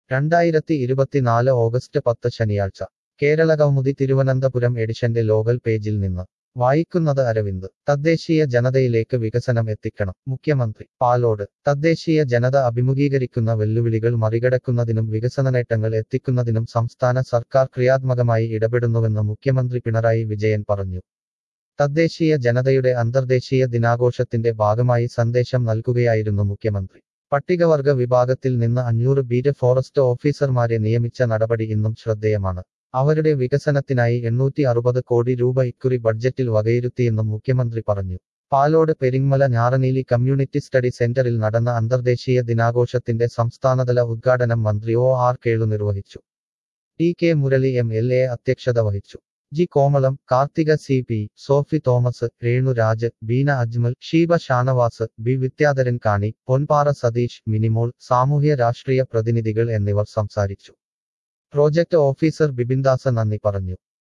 രണ്ടായിരത്തി ഇരുപത്തിനാല് ഓഗസ്റ്റ് പത്ത് ശനിയാഴ്ച കേരള കൗമുദി തിരുവനന്തപുരം എഡിഷന്റെ ലോകൽ പേജിൽ നിന്ന് വായിക്കുന്നത് അരവിന്ദ് തദ്ദേശീയ ജനതയിലേക്ക് വികസനം എത്തിക്കണം മുഖ്യമന്ത്രി പാലോട് തദ്ദേശീയ ജനത അഭിമുഖീകരിക്കുന്ന വെല്ലുവിളികൾ മറികടക്കുന്നതിനും വികസന നേട്ടങ്ങൾ എത്തിക്കുന്നതിനും സംസ്ഥാന സർക്കാർ ക്രിയാത്മകമായി ഇടപെടുന്നുവെന്ന് മുഖ്യമന്ത്രി പിണറായി വിജയൻ പറഞ്ഞു തദ്ദേശീയ ജനതയുടെ അന്തർദേശീയ ദിനാഘോഷത്തിന്റെ ഭാഗമായി സന്ദേശം നൽകുകയായിരുന്നു മുഖ്യമന്ത്രി പട്ടികവർഗ വിഭാഗത്തിൽ നിന്ന് അഞ്ഞൂറ് ബീറ്റ് ഫോറസ്റ്റ് ഓഫീസർമാരെ നിയമിച്ച നടപടി ഇന്നും ശ്രദ്ധേയമാണ് അവരുടെ വികസനത്തിനായി എണ്ണൂറ്റി അറുപത് കോടി രൂപ ഇക്കുറി ബഡ്ജറ്റിൽ വകയിരുത്തിയെന്നും മുഖ്യമന്ത്രി പറഞ്ഞു പാലോട് പെരിങ്ങമല ഞാറനീലി കമ്മ്യൂണിറ്റി സ്റ്റഡി സെന്ററിൽ നടന്ന അന്തർദേശീയ ദിനാഘോഷത്തിന്റെ സംസ്ഥാനതല ഉദ്ഘാടനം മന്ത്രി ഒ ആർ കേളു നിർവഹിച്ചു T K Murali M L A അധ്യക്ഷത വഹിച്ചു G Komalam Karthika C P Sophy Thomas Renuraj Beena Ajmal Sheeba Shanavas B Vidyadharan Kani Ponpara Satheesh Minimol സാമൂഹ്യ രാഷ്ട്രീയ പ്രതിനിധികൾ എന്നിവർ സംസാരിച്ചു പ്രോജക്ട് ഓഫീസർ ബിബിൻദാസ നന്ദി പറഞ്ഞു